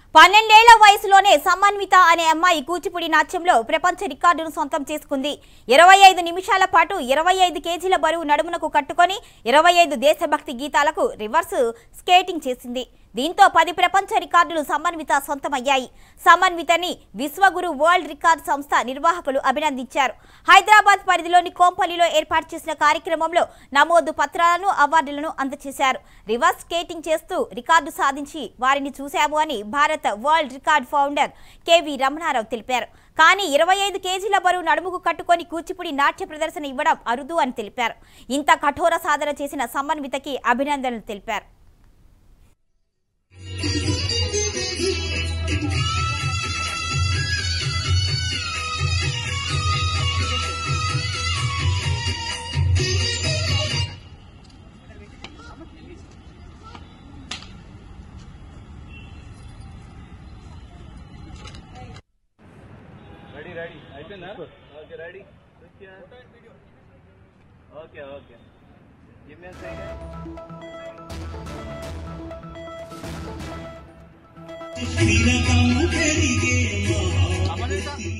పన్నెండేళ్ల వయసులోనే సమన్విత అనే అమ్మాయి కూచిపూడి నాట్యంలో ప్రపంచ రికార్డును సొంతం చేసుకుంది ఇరవై ఐదు నిమిషాల పాటు ఇరవై ఐదు కేజీల బరువు నడుమునకు కట్టుకొని ఇరవై ఐదు దేశభక్తి గీతాలకు రివర్స్ స్కేటింగ్ చేసింది దీంతో పది ప్రపంచ రికార్డులు సమన్విత సొంతమయ్యాయి సమన్వితని విశ్వగురు వరల్డ్ రికార్డ్ సంస్థ నిర్వాహకులు అభినందించారు హైదరాబాద్ పరిధిలోని కోంపల్లిలో ఏర్పాటు చేసిన కార్యక్రమంలో నమోదు పత్రాలను అవార్డులను అందజేశారు రివర్స్ స్కేటింగ్ చేస్తూ రికార్డు సాధించి వారిని చూశాము అని Bharat world record founder KV Ramanarao తెలిపారు కానీ ఇరవై ఐదు కేజీల బరువు నడుముకు కట్టుకొని కూచిపూడి నాట్య ప్రదర్శన ఇవ్వడం అరుదు అని తెలిపారు ఇంత కఠోర సాధన చేసిన సమన్వితకి అభినందనలు తెలిపారు రెడీ రెడీ అయిపోయిందా okay ready okay okay give me second తిలకము పెరిగే మహారతి